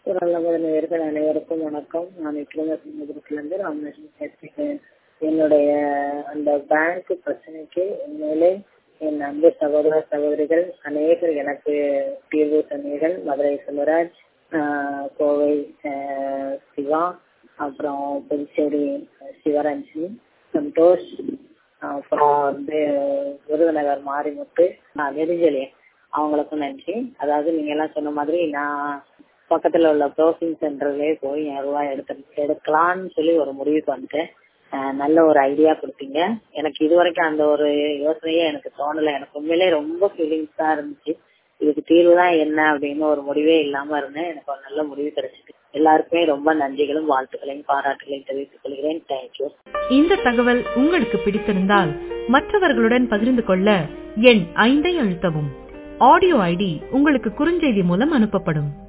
குரல் நமது நேயர்கள் அனைவருக்கும் வணக்கம் நான் விக்ரமசிங்கபுரத்திலிருந்து ராமலட்சுமி பேசுகிறேன் என்னுடைய அந்த பேங்க் பிரச்சனைக்கு உண்மையிலே என் அன்பு சகோதர சகோதரிகள் அநேகர் எனக்கு தீர்வு சொன்னீர்கள் மதுரை செல்வராஜ் ஆஹ் கோவை ஆஹ் சிவா அப்புறம் புதுச்சேரி சிவரஞ்சினி சந்தோஷ் அப்புறம் வந்து விருதுநகர் மாரிமுத்து ஆஹ் நெடுஞ்செழியன் அவங்களுக்கும் நன்றி அதாவது நீங்க எல்லாம் சொன்ன மாதிரி நான் பக்கத்துல உள்ள ப்ரௌசிங் சென்டர்லயே போய் என் ரூபாய் எடுத்து எடுக்கலாம்னு சொல்லி ஒரு முடிவுக்கு வந்துட்டேன் ஆஹ் நல்ல ஒரு ஐடியா கொடுத்தீங்க எனக்கு இது வரைக்கும் அந்த ஒரு யோசனையே எனக்கு தோணல எனக்கு உண்மையிலே ரொம்ப ஃபீலிங்ஸ் தான் இருந்துச்சு இதுக்கு தீர்வு தான் என்ன அப்படின்னு ஒரு முடிவே இல்லாம இருந்தேன் எனக்கு ஒரு நல்ல முடிவு கிடைச்சிட்டு எல்லாருக்குமே ரொம்ப நன்றிகளும் வாழ்த்துக்களையும் பாராட்டுகளையும் தெரிவித்துக் கொள்கிறேன் தேங்க்யூ இந்த தகவல் உங்களுக்கு பிடித்திருந்தால் மற்றவர்களுடன் பகிர்ந்து கொள்ள எண் ஐந்தை அழுத்தவும் ஆடியோ ஐடி உங்களுக்கு குறுஞ்செய்தி மூலம் அனுப்பப்படும்